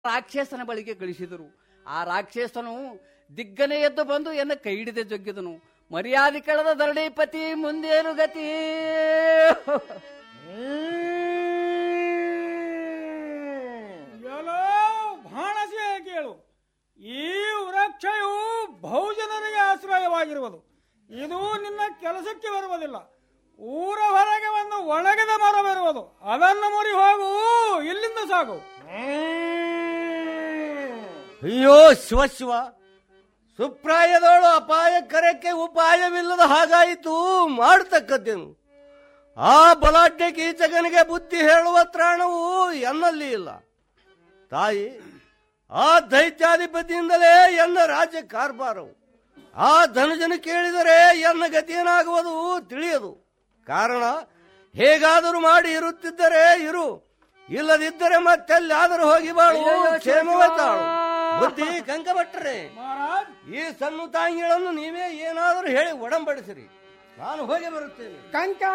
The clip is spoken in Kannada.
ರಾಕ್ಷಸನ ಬಳಿಗೆ ಕಳಿಸಿದರು ಆ ರಾಕ್ಷಸನು ದಿಗ್ಗನೆ ಎದ್ದು ಬಂದು ಎನ್ನ ಕೈ ಹಿಡಿದೆ ಜೊಗ್ಗಿದನು ಮರ್ಯಾದೆ ಕಳೆದ ಧರಣಿಪತಿ ಮುಂದೇನು ಗತಿ ಎಲ್ಲೋ ಬಾಣಸೆ ಕೇಳು ಈ ವೃಕ್ಷಯು ಬಹುಜನರಿಗೆ ಆಶ್ರಯವಾಗಿರುವುದು ಇದು ನಿನ್ನ ಕೆಲಸಕ್ಕೆ ಬರುವುದಿಲ್ಲ ಊರ ಹೊರಗೆ ಒಂದು ಒಣಗಿದ ಮರ ಬರುವುದು ಅದನ್ನು ಮುರಿ ಹೋಗು ಇಲ್ಲಿಂದ ಸಾಗು ಅಯ್ಯೋ ಶಿವ ಶಿವ ಸುಪ್ರಾಯದವಳು ಅಪಾಯಕರಕ್ಕೆ ಉಪಾಯವಿಲ್ಲದ ಹಾಗಾಯಿತು ಮಾಡತಕ್ಕದ್ದೇನು ಆ ಬಲಾಢ್ಯ ಕೀಚಕನಿಗೆ ಬುದ್ಧಿ ಹೇಳುವ ತ್ರಾಣವು ಎನ್ನಲ್ಲಿ ಇಲ್ಲ ತಾಯಿ ಆ ದೈತ್ಯಾಧಿಪತಿಯಿಂದಲೇ ಎನ್ನ ರಾಜ್ಯ ಕಾರ್ಬಾರವು ಆ ಧನುಜನು ಕೇಳಿದರೆ ಎನ್ನ ಗತಿಯೇನಾಗುವುದು ತಿಳಿಯದು ಕಾರಣ ಹೇಗಾದರೂ ಮಾಡಿ ಇರುತ್ತಿದ್ದರೆ ಇರು ಇಲ್ಲದಿದ್ದರೆ ಮತ್ತೆಲ್ಲಾದರೂ ಹೋಗಿ ಬಾಳು ಕ್ಷೇಮವೇ ತಾಳು ಬುದ್ಧಿ ಕಂಕಭಟ್ರೆ ಮಹಾರಾಜ್ ಈ ಸಣ್ಣ ತಾಂಗಿಗಳನ್ನು ನೀವೇ ಏನಾದರೂ ಹೇಳಿ ಒಡಂಬಡಿಸಿರಿ ನಾನು ಹೋಗಿ ಬರುತ್ತೇನೆ ಕಂಕ